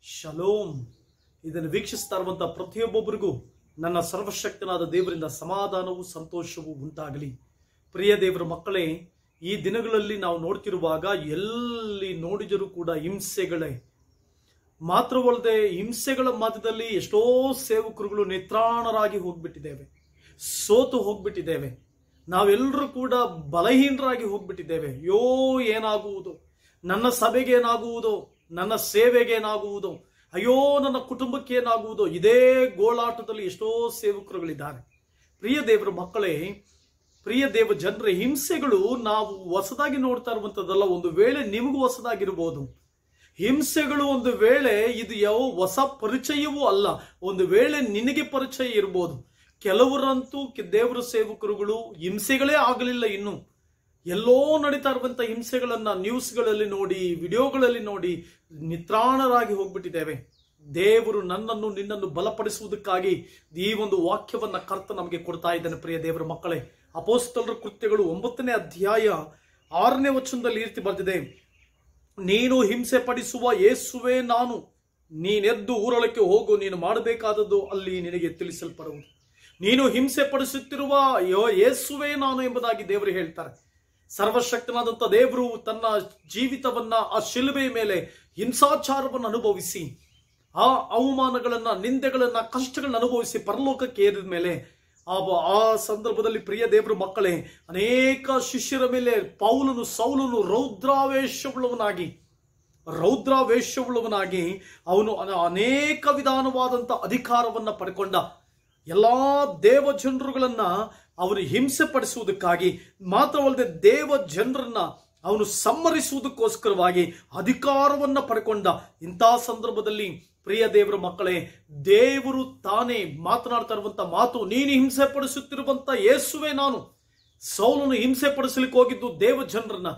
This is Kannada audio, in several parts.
ಶಲೋಮ್ ಇದನ್ನು ವೀಕ್ಷಿಸ್ತಾ ಇರುವಂಥ ಪ್ರತಿಯೊಬ್ಬೊಬ್ಬರಿಗೂ ನನ್ನ ಸರ್ವಶಕ್ತನಾದ ದೇವರಿಂದ ಸಮಾಧಾನವೂ ಸಂತೋಷವೂ ಉಂಟಾಗಲಿ ಪ್ರಿಯ ದೇವರ ಮಕ್ಕಳೇ ಈ ದಿನಗಳಲ್ಲಿ ನಾವು ನೋಡ್ತಿರುವಾಗ ಎಲ್ಲಿ ನೋಡಿದರೂ ಕೂಡ ಹಿಂಸೆಗಳೇ ಮಾತ್ರವಲ್ಲದೆ ಹಿಂಸೆಗಳ ಮಧ್ಯದಲ್ಲಿ ಎಷ್ಟೋ ಸೇವಕರುಗಳು ನಿತ್ರಾಣರಾಗಿ ಹೋಗ್ಬಿಟ್ಟಿದ್ದೇವೆ ಸೋತು ಹೋಗ್ಬಿಟ್ಟಿದ್ದೇವೆ ನಾವೆಲ್ಲರೂ ಕೂಡ ಬಲಹೀನರಾಗಿ ಹೋಗ್ಬಿಟ್ಟಿದ್ದೇವೆ ಯೋ ಏನಾಗುವುದು ನನ್ನ ಸಭೆಗೆ ಏನಾಗುವುದು ನನ್ನ ಸೇವೆಗೆ ಏನಾಗುವುದು ಅಯ್ಯೋ ನನ್ನ ಕುಟುಂಬಕ್ಕೆ ಏನಾಗುವುದು ಇದೇ ಗೋಳಾಟದಲ್ಲಿ ಎಷ್ಟೋ ಸೇವಕರುಗಳಿದ್ದಾರೆ ಪ್ರಿಯ ದೇವರ ಮಕ್ಕಳೇ ಪ್ರಿಯ ದೇವ ಜನರ ಹಿಂಸೆಗಳು ನಾವು ಹೊಸದಾಗಿ ನೋಡ್ತಾ ಇರುವಂತದ್ದಲ್ಲ ಒಂದು ವೇಳೆ ನಿಮಗೂ ಹೊಸದಾಗಿರ್ಬೋದು ಹಿಂಸೆಗಳು ಒಂದು ವೇಳೆ ಇದು ಯಾವ ಹೊಸ ಪರಿಚಯವೂ ಅಲ್ಲ ಒಂದು ವೇಳೆ ನಿನಗೆ ಪರಿಚಯ ಇರ್ಬೋದು ಕೆಲವರಂತೂ ಕೆ- ದೇವರ ಸೇವಕರುಗಳು ಹಿಂಸೆಗಳೇ ಆಗಲಿಲ್ಲ ಇನ್ನು ಎಲ್ಲೋ ನಡೀತಾ ಇರುವಂತ ಹಿಂಸೆಗಳನ್ನ ನ್ಯೂಸ್ಗಳಲ್ಲಿ ನೋಡಿ ವಿಡಿಯೋಗಳಲ್ಲಿ ನೋಡಿ ನಿತ್ರಾಣರಾಗಿ ಹೋಗ್ಬಿಟ್ಟಿದ್ದೇವೆ ದೇವರು ನನ್ನನ್ನು ನಿನ್ನನ್ನು ಬಲಪಡಿಸುವುದಕ್ಕಾಗಿ ಈ ಒಂದು ವಾಕ್ಯವನ್ನ ಕರ್ತ ನಮಗೆ ಕೊಡ್ತಾ ಇದ್ದಾನೆ ಪ್ರಿಯ ದೇವರ ಮಕ್ಕಳೇ ಅಪೋಸ್ತಲರ ಕೃತ್ಯಗಳು ಒಂಬತ್ತನೇ ಅಧ್ಯಾಯ ಆರನೇ ವಚನದಲ್ಲಿ ಈ ರೀತಿ ಬರ್ತಿದೆ ನೀನು ಹಿಂಸೆ ಪಡಿಸುವ ಯೇಸುವೆ ನಾನು ನೀನೆದ್ದು ಊರೊಳಕ್ಕೆ ಹೋಗು ನೀನು ಮಾಡಬೇಕಾದದ್ದು ಅಲ್ಲಿ ನಿನಗೆ ತಿಳಿಸಲ್ಪಡುವುದು ನೀನು ಹಿಂಸೆ ಪಡಿಸುತ್ತಿರುವ ಯೋ- ಯೇಸುವೆ ನಾನು ಎಂಬುದಾಗಿ ದೇವರು ಹೇಳ್ತಾರೆ ಸರ್ವಶಕ್ತನಾದಂಥ ದೇವರು ತನ್ನ ಜೀವಿತವನ್ನ ಆ ಶಿಲುಬೆಯ ಮೇಲೆ ಹಿಂಸಾಚಾರವನ್ನು ಅನುಭವಿಸಿ ಆ ಅವಮಾನಗಳನ್ನ ನಿಂದೆಗಳನ್ನ ಕಷ್ಟಗಳನ್ನ ಅನುಭವಿಸಿ ಪರಲೋಕಕ್ಕೆ ಏರಿದ ಮೇಲೆ ಆ ಆ ಸಂದರ್ಭದಲ್ಲಿ ಪ್ರಿಯ ದೇವರ ಮಕ್ಕಳೇ ಅನೇಕ ಶಿಷ್ಯರ ಮೇಲೆ ಪೌಲನು ಸೌಲನು ರೌದ್ರಾವೇಶವುಳ್ಳವನಾಗಿ ರೌದ್ರಾವೇಶವುಳ್ಳವನಾಗಿ ಅವನು ಅನ- ಅನೇಕ ವಿಧಾನವಾದಂಥ ಅಧಿಕಾರವನ್ನ ಪಡ್ಕೊಂಡ ಎಲ್ಲಾ ದೇವ ಜನರುಗಳನ್ನ ಅವನು ಹಿಂಸೆ ಪಡಿಸುವುದಕ್ಕಾಗಿ ಮಾತ್ರವಲ್ಲದೆ ದೇವ ಜನರನ್ನ ಅವನು ಸಮ್ಮರಿಸುವುದಕ್ಕೋಸ್ಕರವಾಗಿ ಅಧಿಕಾರವನ್ನ ಪಡ್ಕೊಂಡ ಇಂತಹ ಸಂದರ್ಭದಲ್ಲಿ ಪ್ರಿಯ ದೇವರ ಮಕ್ಕಳೇ ದೇವರು ತಾನೇ ಮಾತನಾಡ್ತಾ ಇರುವಂತ ಮಾತು ನೀನು ಹಿಂಸೆ ಪಡಿಸುತ್ತಿರುವಂತ ಯೇಸುವೆ ನಾನು ಸೌಲನು ಹಿಂಸೆ ಪಡಿಸಲಿಕ್ಕೆ ಹೋಗಿದ್ದು ದೇವ ಜನರನ್ನ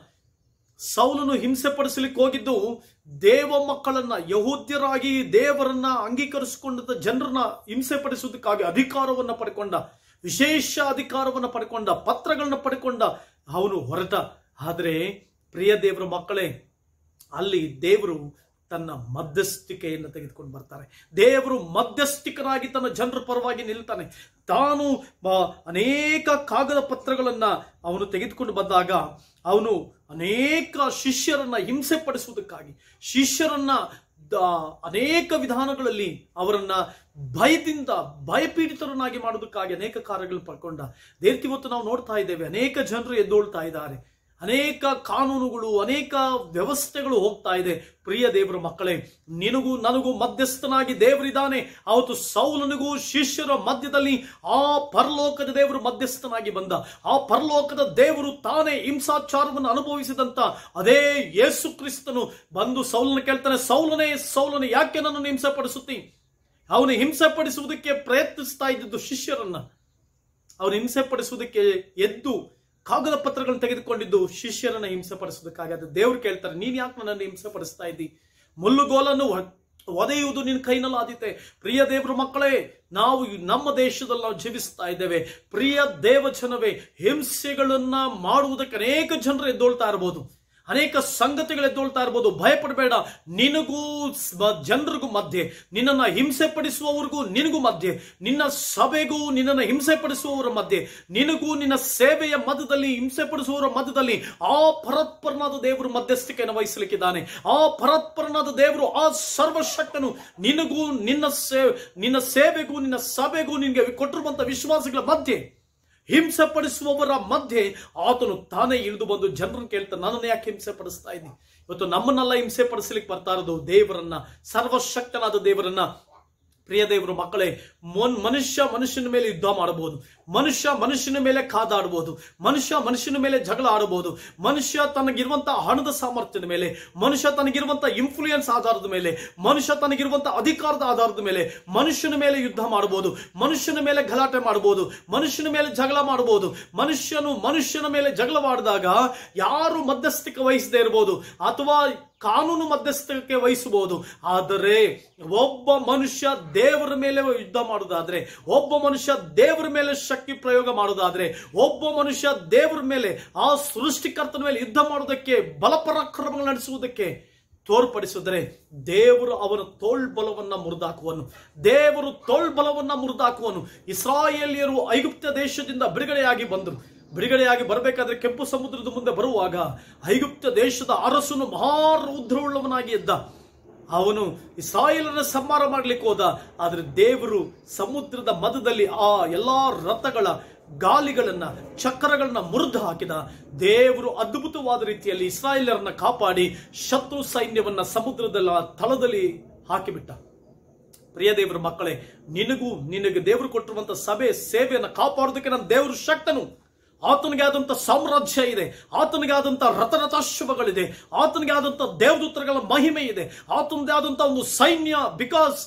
ಸೌಲನು ಹಿಂಸೆ ಪಡಿಸಲಿಕ್ಕೆ ಹೋಗಿದ್ದು ದೇವ ಮಕ್ಕಳನ್ನ ಯಹೂದ್ಯರಾಗಿ ದೇವರನ್ನ ಅಂಗೀಕರಿಸಿಕೊಂಡ ಜನರನ್ನ ಹಿಂಸೆ ಪಡಿಸುವುದಕ್ಕಾಗಿ ಅಧಿಕಾರವನ್ನ ಪಡ್ಕೊಂಡ ವಿಶೇಷ ಅಧಿಕಾರವನ್ನ ಪಡ್ಕೊಂಡ ಪತ್ರಗಳನ್ನ ಪಡ್ಕೊಂಡ ಅವನು ಹೊರಟ ಆದರೆ ಪ್ರಿಯ ದೇವರ ಮಕ್ಕಳೇ ಅಲ್ಲಿ ದೇವರು ತನ್ನ ಮಧ್ಯಸ್ಥಿಕೆಯನ್ನು ತೆಗೆದುಕೊಂಡು ಬರ್ತಾರೆ ದೇವರು ಮಧ್ಯಸ್ಥಿಕನಾಗಿ ತನ್ನ ಜನರ ಪರವಾಗಿ ನಿಲ್ತಾನೆ ತಾನು ಬ- ಅನೇಕ ಕಾಗದ ಪತ್ರಗಳನ್ನ ಅವನು ತೆಗೆದುಕೊಂಡು ಬಂದಾಗ ಅವನು ಅನೇಕ ಶಿಷ್ಯರನ್ನ ಹಿಂಸೆ ಪಡಿಸುವುದಕ್ಕಾಗಿ ಶಿಷ್ಯರನ್ನ ದ- ಅನೇಕ ವಿಧಾನಗಳಲ್ಲಿ ಅವರನ್ನ ಭಯದಿಂದ ಭಯಪೀಡಿತರನ್ನಾಗಿ ಮಾಡೋದಕ್ಕಾಗಿ ಅನೇಕ ಕಾರ್ಯಗಳು ಪಡ್ಕೊಂಡ ದೇರ್ತಿ ಇವತ್ತು ನಾವು ನೋಡ್ತಾ ಇದ್ದೇವೆ ಅನೇಕ ಜನರು ಎದ್ದೋಳ್ತಾ ಇದ್ದಾರೆ ಅನೇಕ ಕಾನೂನುಗಳು ಅನೇಕ ವ್ಯವಸ್ಥೆಗಳು ಹೋಗ್ತಾ ಇದೆ ಪ್ರಿಯ ದೇವರ ಮಕ್ಕಳೇ ನಿನಗೂ ನನಗೂ ಮಧ್ಯಸ್ಥನಾಗಿ ದೇವರಿದ್ದಾನೆ ಅವತ್ತು ಸೌಲನಿಗೂ ಶಿಷ್ಯರ ಮಧ್ಯದಲ್ಲಿ ಆ ಪರಲೋಕದ ದೇವರು ಮಧ್ಯಸ್ಥನಾಗಿ ಬಂದ ಆ ಪರಲೋಕದ ದೇವರು ತಾನೇ ಹಿಂಸಾಚಾರವನ್ನು ಅನುಭವಿಸಿದಂತ ಅದೇ ಯೇಸು ಕ್ರಿಸ್ತನು ಬಂದು ಸೌಲನ ಕೇಳ್ತಾನೆ ಸೌಲನೇ ಸೌಲನೆ ಯಾಕೆ ನನ್ನನ್ನು ಹಿಂಸೆ ಪಡಿಸುತ್ತಿ ಅವನು ಹಿಂಸೆ ಪಡಿಸುವುದಕ್ಕೆ ಪ್ರಯತ್ನಿಸ್ತಾ ಇದ್ದದ್ದು ಶಿಷ್ಯರನ್ನ ಅವನು ಹಿಂಸೆ ಪಡಿಸುವುದಕ್ಕೆ ಎದ್ದು ಕಾಗದ ಪತ್ರಗಳನ್ನು ತೆಗೆದುಕೊಂಡಿದ್ದು ಶಿಷ್ಯರನ್ನ ಹಿಂಸೆ ಪಡಿಸುವುದಕ್ಕಾಗಿ ಅದು ದೇವ್ರು ಕೇಳ್ತಾರೆ ನೀನ್ ಯಾಕೆ ನನ್ನನ್ನು ಹಿಂಸೆ ಪಡಿಸ್ತಾ ಇದ್ದಿ ಮುಳ್ಳುಗೋಲನ್ನು ಒ- ಒದೆಯುವುದು ನಿನ್ನ ಕೈನಲ್ಲಿ ಆದಿತೆ ಪ್ರಿಯ ದೇವರ ಮಕ್ಕಳೇ ನಾವು ಈ ನಮ್ಮ ದೇಶದಲ್ಲಿ ನಾವು ಜೀವಿಸ್ತಾ ಇದ್ದೇವೆ ಪ್ರಿಯ ದೇವಜನವೇ ಹಿಂಸೆಗಳನ್ನ ಮಾಡುವುದಕ್ಕೆ ಅನೇಕ ಜನರು ಎದ್ದೋಳ್ತಾ ಇರಬಹುದು ಅನೇಕ ಸಂಗತಿಗಳು ಎದ್ದೋಳ್ತಾ ಇರ್ಬೋದು ಭಯಪಡಬೇಡ ನಿನಗೂ ಸ- ಜನರಿಗೂ ಮಧ್ಯೆ ನಿನ್ನನ್ನು ಹಿಂಸೆ ಪಡಿಸುವವರಿಗೂ ನಿನಗೂ ಮಧ್ಯೆ ನಿನ್ನ ಸಭೆಗೂ ನಿನ್ನನ್ನು ಹಿಂಸೆ ಪಡಿಸುವವರ ಮಧ್ಯೆ ನಿನಗೂ ನಿನ್ನ ಸೇವೆಯ ಮಧ್ಯದಲ್ಲಿ ಹಿಂಸೆ ಪಡಿಸುವವರ ಮಧ್ಯದಲ್ಲಿ ಆ ಪರತ್ಪರನಾದ ದೇವರು ಮಧ್ಯಸ್ಥಿಕೆಯನ್ನು ವಹಿಸಲಿಕ್ಕಿದ್ದಾನೆ ಆ ಪರತ್ಪರನಾದ ದೇವರು ಆ ಸರ್ವಶಕ್ತನು ನಿನಗೂ ನಿನ್ನ ಸೇ ನಿನ್ನ ಸೇವೆಗೂ ನಿನ್ನ ಸಭೆಗೂ ನಿನಗೆ ಕೊಟ್ಟಿರುವಂತ ವಿಶ್ವಾಸಗಳ ಮಧ್ಯೆ ಹಿಂಸೆ ಪಡಿಸುವವರ ಮಧ್ಯೆ ಆತನು ತಾನೇ ಇಳಿದು ಬಂದು ಜನರನ್ನು ಕೇಳ್ತಾನೆ ನನ್ನನ್ನು ಯಾಕೆ ಹಿಂಸೆ ಪಡಿಸ್ತಾ ಇದ್ದೀನಿ ಇವತ್ತು ನಮ್ಮನ್ನೆಲ್ಲ ಹಿಂಸೆ ಪಡಿಸಲಿಕ್ಕೆ ಬರ್ತಾ ಇರೋದು ದೇವರನ್ನ ಸರ್ವಶಕ್ತನಾದ ದೇವರನ್ನ ಪ್ರಿಯ ದೇವರು ಮಕ್ಕಳೇ ಮೊನ್ ಮನುಷ್ಯ ಮನುಷ್ಯನ ಮೇಲೆ ಯುದ್ಧ ಮಾಡಬಹುದು ಮನುಷ್ಯ ಮನುಷ್ಯನ ಮೇಲೆ ಕಾದಾಡಬಹುದು ಮನುಷ್ಯ ಮನುಷ್ಯನ ಮೇಲೆ ಜಗಳ ಆಡಬಹುದು ಮನುಷ್ಯ ತನಗಿರುವಂತ ಹಣದ ಸಾಮರ್ಥ್ಯದ ಮೇಲೆ ಮನುಷ್ಯ ತನಗಿರುವಂತ ಇನ್ಫ್ಲೂಯೆನ್ಸ್ ಆಧಾರದ ಮೇಲೆ ಮನುಷ್ಯ ತನಗಿರುವಂತ ಅಧಿಕಾರದ ಆಧಾರದ ಮೇಲೆ ಮನುಷ್ಯನ ಮೇಲೆ ಯುದ್ಧ ಮಾಡಬಹುದು ಮನುಷ್ಯನ ಮೇಲೆ ಗಲಾಟೆ ಮಾಡಬಹುದು ಮನುಷ್ಯನ ಮೇಲೆ ಜಗಳ ಮಾಡಬಹುದು ಮನುಷ್ಯನು ಮನುಷ್ಯನ ಮೇಲೆ ಜಗಳವಾಡಿದಾಗ ಯಾರು ಮಧ್ಯಸ್ಥಿಕೆ ವಹಿಸದೇ ಇರಬಹುದು ಅಥವಾ ಕಾನೂನು ಮಧ್ಯಸ್ಥಿಕೆ ವಹಿಸಬಹುದು ಆದರೆ ಒಬ್ಬ ಮನುಷ್ಯ ದೇವರ ಮೇಲೆ ಯುದ್ಧ ಮಾಡುವುದಾದ್ರೆ ಒಬ್ಬ ಮನುಷ್ಯ ದೇವರ ಮೇಲೆ ಶಕ್ತಿ ಪ್ರಯೋಗ ಮಾಡುವುದಾದ್ರೆ ಒಬ್ಬ ಮನುಷ್ಯ ದೇವರ ಮೇಲೆ ಆ ಸೃಷ್ಟಿಕರ್ತನ ಮೇಲೆ ಯುದ್ಧ ಮಾಡುವುದಕ್ಕೆ ಬಲಪರಾಕ್ರಮಗಳು ನಡೆಸುವುದಕ್ಕೆ ತೋರ್ಪಡಿಸಿದರೆ ದೇವರು ಅವನ ತೋಳ್ಬಲವನ್ನ ಮುರಿದಾಕುವನು ದೇವರು ತೋಳ್ಬಲವನ್ನ ಮುರಿದಾಕುವನು ಇಸ್ರಾಯೇಲಿಯರು ಐಗುಪ್ತ ದೇಶದಿಂದ ಬಿಡುಗಡೆಯಾಗಿ ಬಂದರು ಬಿಡುಗಡೆಯಾಗಿ ಬರಬೇಕಾದ್ರೆ ಕೆಂಪು ಸಮುದ್ರದ ಮುಂದೆ ಬರುವಾಗ ಐಗುಪ್ತ ದೇಶದ ಅರಸನು ಮಹಾರೌದ್ರವುಳ್ಳವನಾಗಿ ಇದ್ದ ಅವನು ಇಸ್ರಾಯೇಲನ ಸಂಹಾರ ಮಾಡ್ಲಿಕ್ಕೆ ಹೋದ ಆದ್ರೆ ದೇವರು ಸಮುದ್ರದ ಮಧ್ಯದಲ್ಲಿ ಆ ಎಲ್ಲಾ ರಥಗಳ ಗಾಲಿಗಳನ್ನ ಚಕ್ರಗಳನ್ನ ಮುರಿದು ಹಾಕಿದ ದೇವರು ಅದ್ಭುತವಾದ ರೀತಿಯಲ್ಲಿ ಇಸ್ರಾಯೇಲರನ್ನ ಕಾಪಾಡಿ ಶತ್ರು ಸೈನ್ಯವನ್ನ ಸಮುದ್ರದ ತಳದಲ್ಲಿ ಹಾಕಿಬಿಟ್ಟ ಪ್ರಿಯ ದೇವರ ಮಕ್ಕಳೇ ನಿನಗೂ ನಿನಗೆ ದೇವರು ಕೊಟ್ಟಿರುವಂತ ಸಭೆ ಸೇವೆಯನ್ನು ಕಾಪಾಡೋದಕ್ಕೆ ನನ್ನ ದೇವರು ಶಕ್ತನು ಆತನಿಗೆ ಆದಂತ ಸಾಮ್ರಾಜ್ಯ ಇದೆ ಆತನಿಗೆ ಆದಂತ ರಥರಥಾಶ್ವಗಳಿದೆ ಆತನಿಗೆ ಆದಂತ ದೇವದೂತರುಗಳ ಮಹಿಮೆ ಇದೆ ಆತನದೇ ಆದಂತ ಒಂದು ಸೈನ್ಯ because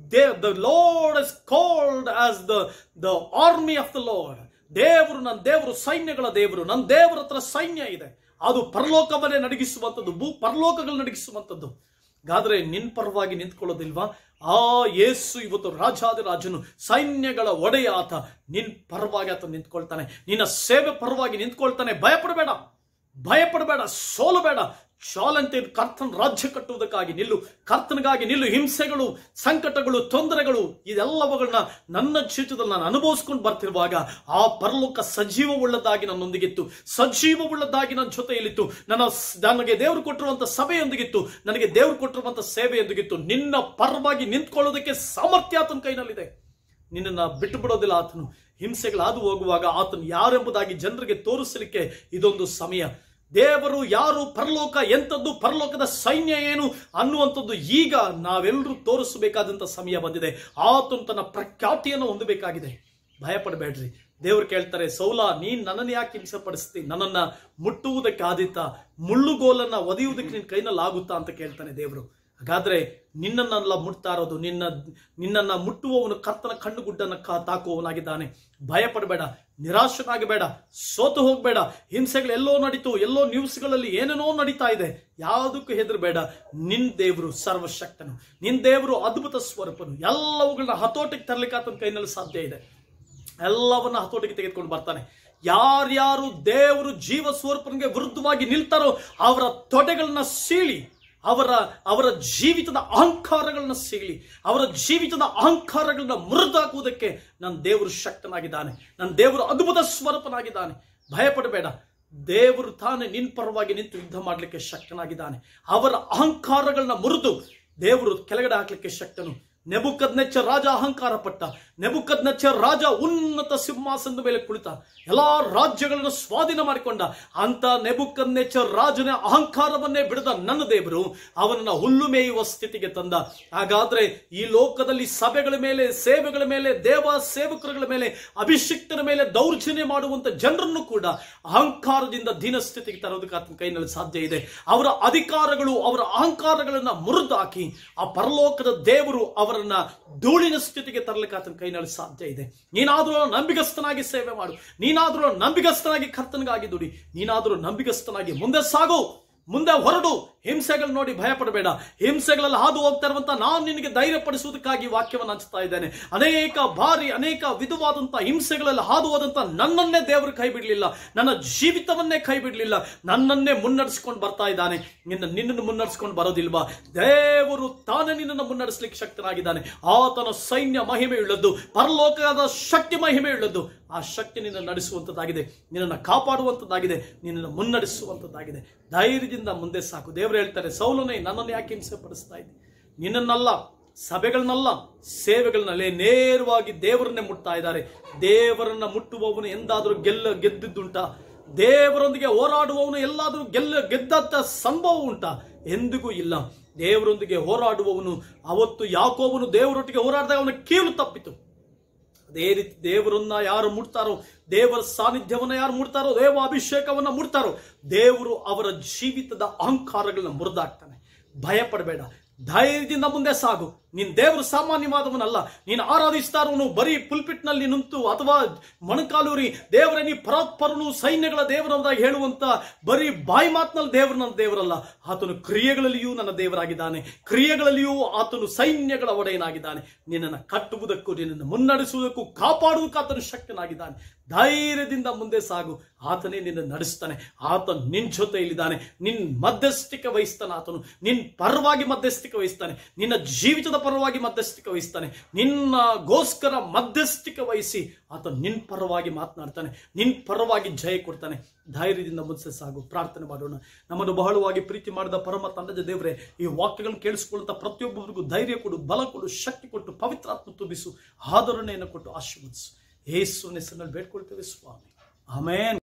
the lord is called as the the army of the lord ದೇವರು ನನ್ನ ದೇವರು ಸೈನ್ಯಗಳ ದೇವರು ನನ್ನ ದೇವರ ಹತ್ರ ಸೈನ್ಯ ಇದೆ ಅದು ಪರಲೋಕವನ್ನೇ ನಡಗಿಸುವಂಥದ್ದು ಭೂ ಪರಲೋಕಗಳು ನಡಗಿಸುವಂಥದ್ದು ಗಾದ್ರೆ ನಿನ್ ಪರವಾಗಿ ನಿಂತ್ಕೊಳ್ಳೋದಿಲ್ವಾ ಆ ಯೇಸು ಇವತ್ತು ರಾಜಾದಿರಾಜನು ಸೈನ್ಯಗಳ ಒಡೆಯ ಆತ ನಿನ್ ಪರವಾಗಿ ಆತ ನಿಂತ್ಕೊಳ್ತಾನೆ ನಿನ್ನ ಸೇವೆ ಪರವಾಗಿ ನಿಂತ್ಕೊಳ್ತಾನೆ ಭಯಪಡಬೇಡ ಭಯಪಡಬೇಡ ಸೋಲಬೇಡ ಚಾಲಂತೆ ಕರ್ತನ ರಾಜ್ಯ ಕಟ್ಟುವುದಕ್ಕಾಗಿ ನಿಲ್ಲು ಕರ್ತನಿಗಾಗಿ ನಿಲ್ಲು ಹಿಂಸೆಗಳು ಸಂಕಟಗಳು ತೊಂದರೆಗಳು ಇದೆಲ್ಲವುಗಳನ್ನ ನನ್ನ ಜೀವಿತದಲ್ಲಿ ನಾನು ಅನುಭವಿಸ್ಕೊಂಡು ಬರ್ತಿರುವಾಗ ಆ ಪರಲೋಕ ಸಜೀವವುಳ್ಳದಾಗಿ ನನ್ನೊಂದಿಗಿತ್ತು ಸಜೀವವುಳ್ಳದಾಗಿ ನನ್ನ ಜೊತೆಯಲ್ಲಿತ್ತು ನನ್ನ ನನಗೆ ದೇವರು ಕೊಟ್ಟಿರುವಂತ ಸಭೆಯೊಂದಿಗಿತ್ತು ನನಗೆ ದೇವರು ಕೊಟ್ಟಿರುವಂತ ಸೇವೆಯೊಂದಿಗಿತ್ತು ನಿನ್ನ ಪರವಾಗಿ ನಿಂತ್ಕೊಳ್ಳೋದಕ್ಕೆ ಸಾಮರ್ಥ್ಯ ಆತನ ಕೈನಲ್ಲಿದೆ ನಿನ್ನನ್ನು ಬಿಟ್ಟು ಬಿಡೋದಿಲ್ಲ ಆತನು ಹಿಂಸೆಗಳಾದು ಹೋಗುವಾಗ ಆತನು ಯಾರೆಂಬುದಾಗಿ ಜನರಿಗೆ ತೋರಿಸಲಿಕ್ಕೆ ಇದೊಂದು ಸಮಯ ದೇವರು ಯಾರು ಪರಲೋಕ ಎಂಥದ್ದು ಪರಲೋಕದ ಸೈನ್ಯ ಏನು ಅನ್ನುವಂಥದ್ದು ಈಗ ನಾವೆಲ್ಲರೂ ತೋರಿಸಬೇಕಾದಂಥ ಸಮಯ ಬಂದಿದೆ ಆತನು ತನ್ನ ಪ್ರಖ್ಯಾತಿಯನ್ನು ಹೊಂದಬೇಕಾಗಿದೆ ಭಯಪಡಬೇಡ್ರಿ ದೇವರು ಕೇಳ್ತಾರೆ ಸೌಲ ನೀನ್ ನನ್ನನ್ನು ಯಾಕೆ ಹಿಂಸೆ ಪಡಿಸ್ತಿ ನನ್ನನ್ನ ಮುಟ್ಟುವುದಕ್ಕೆ ಆದಿತ್ತ ಮುಳ್ಳುಗೋಲನ್ನ ಒದೆಯುವುದಕ್ಕೆ ನಿನ್ನ ಕೈನಲ್ಲಿ ಆಗುತ್ತಾ ಅಂತ ಕೇಳ್ತಾನೆ ದೇವರು ಹಾಗಾದ್ರೆ ನಿನ್ನನ್ನೆಲ್ಲ ಮುಟ್ತಾ ಇರೋದು ನಿನ್ನ ನಿನ್ನನ್ನ ಮುಟ್ಟುವವನು ಕರ್ತನ ಕಣ್ಣುಗುಡ್ಡನ್ನ ಕಾ ತಾಕುವವನಾಗಿದ್ದಾನೆ ಭಯಪಡಬೇಡ ನಿರಾಶನಾಗಬೇಡ ಸೋತು ಹೋಗಬೇಡ ಹಿಂಸೆಗಳು ಎಲ್ಲೋ ನಡೀತು ಎಲ್ಲೋ ನ್ಯೂಸ್ಗಳಲ್ಲಿ ಏನೇನೋ ನಡೀತಾ ಇದೆ ಯಾವುದಕ್ಕೂ ಹೆದರಬೇಡ ನಿನ್ ದೇವರು ಸರ್ವಶಕ್ತನು ನಿನ್ ದೇವರು ಅದ್ಭುತ ಸ್ವರೂಪನು ಎಲ್ಲವುಗಳನ್ನ ಹತೋಟಿಗೆ ತರಲಿಕ್ಕೆ ಆತನ ಕೈನಲ್ಲಿ ಸಾಧ್ಯ ಇದೆ ಎಲ್ಲವನ್ನ ಹತೋಟಿಗೆ ತೆಗೆದುಕೊಂಡು ಬರ್ತಾನೆ ಯಾರ್ಯಾರು ದೇವರು ಜೀವ ಸ್ವರೂಪನಿಗೆ ವಿರುದ್ಧವಾಗಿ ನಿಲ್ತಾರೋ ಅವರ ತೊಡೆಗಳನ್ನ ಸೀಳಿ ಅವರ ಅವರ ಜೀವಿತದ ಅಹಂಕಾರಗಳನ್ನ ಸೀಳಿ ಅವರ ಜೀವಿತದ ಅಹಂಕಾರಗಳನ್ನ ಮುರಿದಾಕುವುದಕ್ಕೆ ನನ್ನ ದೇವರು ಶಕ್ತನಾಗಿದ್ದಾನೆ ನನ್ನ ದೇವರು ಅದ್ಭುತ ಸ್ವರೂಪನಾಗಿದ್ದಾನೆ ಭಯಪಡಬೇಡ ದೇವರು ತಾನೇ ನಿನ್ ಪರವಾಗಿ ನಿಂತು ಯುದ್ಧ ಮಾಡಲಿಕ್ಕೆ ಶಕ್ತನಾಗಿದ್ದಾನೆ ಅವರ ಅಹಂಕಾರಗಳನ್ನ ಮುರಿದು ದೇವರು ಕೆಳಗಡೆ ಹಾಕ್ಲಿಕ್ಕೆ ಶಕ್ತನು ನೆಬುಕದ್ನೆಚ್ಚ ರಾಜ ಅಹಂಕಾರ ಪಟ್ಟ ನೆಬುಕದ್ನೆಚ್ಚ ರಾಜ ಉನ್ನತ ಸಿಂಹಾಸನದ ಮೇಲೆ ಕುಳಿತ ಎಲ್ಲಾ ರಾಜ್ಯಗಳನ್ನು ಸ್ವಾಧೀನ ಮಾಡಿಕೊಂಡ ಅಂತ ನೆಬುಕದ್ನೆಚ್ಚ ರಾಜನ ಅಹಂಕಾರವನ್ನೇ ಬಿಡದ ನನ್ನ ದೇವರು ಅವನನ್ನ ಹುಲ್ಲು ಮೇಯುವ ಸ್ಥಿತಿಗೆ ತಂದ ಹಾಗಾದ್ರೆ ಈ ಲೋಕದಲ್ಲಿ ಸಭೆಗಳ ಮೇಲೆ ಸೇವೆಗಳ ಮೇಲೆ ದೇವ ಸೇವಕರುಗಳ ಮೇಲೆ ಅಭಿಷಿಕ್ತರ ಮೇಲೆ ದೌರ್ಜನ್ಯ ಮಾಡುವಂತ ಜನರನ್ನು ಕೂಡ ಅಹಂಕಾರದಿಂದ ದೀನ ಸ್ಥಿತಿಗೆ ತರೋದಕ್ಕೆ ಆತನ ಕೈನಲ್ಲಿ ಸಾಧ್ಯ ಇದೆ ಅವರ ಅಧಿಕಾರಗಳು ಅವರ ಅಹಂಕಾರಗಳನ್ನ ಮುರಿದಾಕಿ ಆ ಪರಲೋಕದ ದೇವರು ಅವರನ್ನ ಧೂಳಿನ ಸ್ಥಿತಿಗೆ ತರಲಿಕ್ಕೆ ಆತನ ಕೈನಲ್ಲಿ ಸಾಧ್ಯ ಇದೆ ನೀನಾದರೂ ನಂಬಿಗಸ್ತನಾಗಿ ಸೇವೆ ಮಾಡು ನೀನಾದರೂ ನಂಬಿಗಸ್ತನಾಗಿ ಕರ್ತನಿಗಾಗಿ ದುಡಿ ನೀನಾದರೂ ನಂಬಿಗಸ್ತನಾಗಿ ಮುಂದೆ ಸಾಗು ಮುಂದೆ ಹೊರಡು ಹಿಂಸೆಗಳು ನೋಡಿ ಭಯಪಡಬೇಡ ಹಿಂಸೆಗಳಲ್ಲಿ ಹಾದು ಹೋಗ್ತಾ ಇರುವಂತ ನಾನು ನಿನಗೆ ಧೈರ್ಯ ಪಡಿಸುವುದಕ್ಕಾಗಿ ವಾಕ್ಯವನ್ನು ಹಂಚ್ತಾ ಇದ್ದೇನೆ ಅನೇಕ ಬಾರಿ ಅನೇಕ ವಿಧವಾದಂತ ಹಿಂಸೆಗಳಲ್ಲಿ ಹಾದು ಹೋದಂತ ನನ್ನನ್ನೇ ದೇವರು ಕೈ ಬಿಡಲಿಲ್ಲ ನನ್ನ ಜೀವಿತವನ್ನೇ ಕೈ ಬಿಡಲಿಲ್ಲ ನನ್ನನ್ನೇ ಮುನ್ನಡೆಸ್ಕೊಂಡು ಬರ್ತಾ ಇದ್ದಾನೆ ನಿನ್ನ ನಿನ್ನನ್ನು ಮುನ್ನಡೆಸ್ಕೊಂಡು ಬರೋದಿಲ್ವಾ ದೇವರು ತಾನೇ ನಿನ್ನನ್ನು ಮುನ್ನಡೆಸಲಿಕ್ಕೆ ಶಕ್ತನಾಗಿದ್ದಾನೆ ಆತನ ಸೈನ್ಯ ಮಹಿಮೆ ಉಳ್ಳದ್ದು ಪರಲೋಕದ ಶಕ್ತಿ ಮಹಿಮೆ ಉಳ್ಳದ್ದು ಆ ಶಕ್ತಿ ನಿನ್ನ ನಡೆಸುವಂಥದ್ದಾಗಿದೆ ನಿನ್ನನ್ನು ಕಾಪಾಡುವಂಥದ್ದಾಗಿದೆ ನಿನ್ನನ್ನು ಮುನ್ನಡೆಸುವಂಥದ್ದಾಗಿದೆ ಧೈರ್ಯದಿಂದ ಮುಂದೆ ಸಾಕು ದೇವರು ಹೇಳ್ತಾರೆ ಸೌಲನೇ ನನ್ನನ್ನು ಯಾಕೆ ಹಿಂಸೆ ಪಡಿಸ್ತಾ ಇದ್ದೆ ನಿನ್ನನ್ನಲ್ಲ ಸಭೆಗಳನ್ನಲ್ಲ ಸೇವೆಗಳನ್ನಲ್ಲೇ ನೇರವಾಗಿ ದೇವರನ್ನೇ ಮುಟ್ತಾ ಇದ್ದಾರೆ ದೇವರನ್ನ ಮುಟ್ಟುವವನು ಎಂದಾದರೂ ಗೆಲ್ಲ ಗೆದ್ದಿದ್ದುಂಟಾ ದೇವರೊಂದಿಗೆ ಹೋರಾಡುವವನು ಎಲ್ಲಾದರೂ ಗೆಲ್ಲ ಗೆದ್ದಂತ ಸಂಭವ ಉಂಟಾ ಎಂದಿಗೂ ಇಲ್ಲ ದೇವರೊಂದಿಗೆ ಹೋರಾಡುವವನು ಅವತ್ತು ಯಾಕೋವನು ದೇವರೊಟ್ಟಿಗೆ ಹೋರಾಡಿದಾಗ ಅವನ ಕೀಲು ತಪ್ಪಿತು ಅದೇ ರೀತಿ ದೇವರನ್ನ ಯಾರು ಮುಟ್ತಾರೋ ದೇವರ ಸಾನ್ನಿಧ್ಯವನ್ನ ಯಾರು ಮುಟ್ತಾರೋ ದೇವ ಅಭಿಷೇಕವನ್ನ ಮುಟ್ತಾರೋ ದೇವರು ಅವರ ಜೀವಿತದ ಅಹಂಕಾರಗಳನ್ನ ಮುರಿದಾಕ್ತಾನೆ ಭಯಪಡಬೇಡ ಧೈರ್ಯದಿಂದ ಮುಂದೆ ಸಾಗು ನಿನ್ ದೇವರು ಸಾಮಾನ್ಯವಾದವನಲ್ಲ ನೀನು ಆರಾಧಿಸ್ತಾ ಇರುವನು ಬರೀ ಪುಲ್ಪಿಟ್ನಲ್ಲಿ ನಿಂತು ಅಥವಾ ಮೊಣಕಾಲೂರಿ ದೇವರೇ ನೀ ಪರಾತ್ಪರನು ಸೈನ್ಯಗಳ ದೇವರನ್ನಾಗಿ ಹೇಳುವಂತ ಬರೀ ಬಾಯಿ ಮಾತಿನಲ್ಲಿ ದೇವರು ನನ್ನ ದೇವರಲ್ಲ ಆತನು ಕ್ರಿಯೆಗಳಲ್ಲಿಯೂ ನನ್ನ ದೇವರಾಗಿದ್ದಾನೆ ಕ್ರಿಯೆಗಳಲ್ಲಿಯೂ ಆತನು ಸೈನ್ಯಗಳ ಒಡೆಯನಾಗಿದ್ದಾನೆ ನಿನ್ನನ್ನು ಕಟ್ಟುವುದಕ್ಕೂ ನಿನ್ನನ್ನು ಮುನ್ನಡೆಸುವುದಕ್ಕೂ ಕಾಪಾಡುವುದಕ್ಕೂ ಆತನು ಶಕ್ತನಾಗಿದ್ದಾನೆ ಧೈರ್ಯದಿಂದ ಮುಂದೆ ಸಾಗು ಆತನೇ ನಿನ್ನ ನಡೆಸ್ತಾನೆ ಆತ ನಿನ್ ಜೊತೆಯಲ್ಲಿದ್ದಾನೆ ನಿನ್ ಮಧ್ಯಸ್ಥಿಕೆ ವಹಿಸ್ತಾನೆ ಆತನು ನಿನ್ ಪರವಾಗಿ ಮಧ್ಯಸ್ಥಿಕೆ ವಹಿಸ್ತಾನೆ ನಿನ್ನ ಜೀವಿತದ ಪರವಾಗಿ ಮಧ್ಯಸ್ಥಿಕೆ ವಹಿಸ್ತಾನೆ ನಿನ್ನಗೋಸ್ಕರ ಮಧ್ಯಸ್ಥಿಕೆ ವಹಿಸಿ ಆತ ನಿನ್ ಪರವಾಗಿ ಮಾತನಾಡ್ತಾನೆ ನಿನ್ ಪರವಾಗಿ ಜಯ ಕೊಡ್ತಾನೆ ಧೈರ್ಯದಿಂದ ಮುಂದೆ ಸಾಗು ಪ್ರಾರ್ಥನೆ ಮಾಡೋಣ ನಮ್ಮನ್ನು ಬಹಳವಾಗಿ ಪ್ರೀತಿ ಮಾಡಿದ ಪರಮ ತಂಡದ ದೇವರೇ ಈ ವಾಕ್ಯಗಳನ್ನು ಕೇಳಿಸಿಕೊಳ್ಳುತ್ತಾ ಪ್ರತಿಯೊಬ್ಬರಿಗೂ ಧೈರ್ಯ ಕೊಡು ಬಲ ಕೊಡು ಶಕ್ತಿ ಕೊಟ್ಟು ಪವಿತ್ರಾತ್ಮ ತುಂಬಿಸು ಆದರಣೆಯನ್ನು ಕೊಟ್ಟು ಆಶೀರ್ವದಿಸು ಯೇಸುವಿನ ಹೆಸರಿನಲ್ಲಿ ಬೇಡ್ಕೊಳ್ತೇವೆ ಸ್ವಾಮಿ ಆಮೇನ್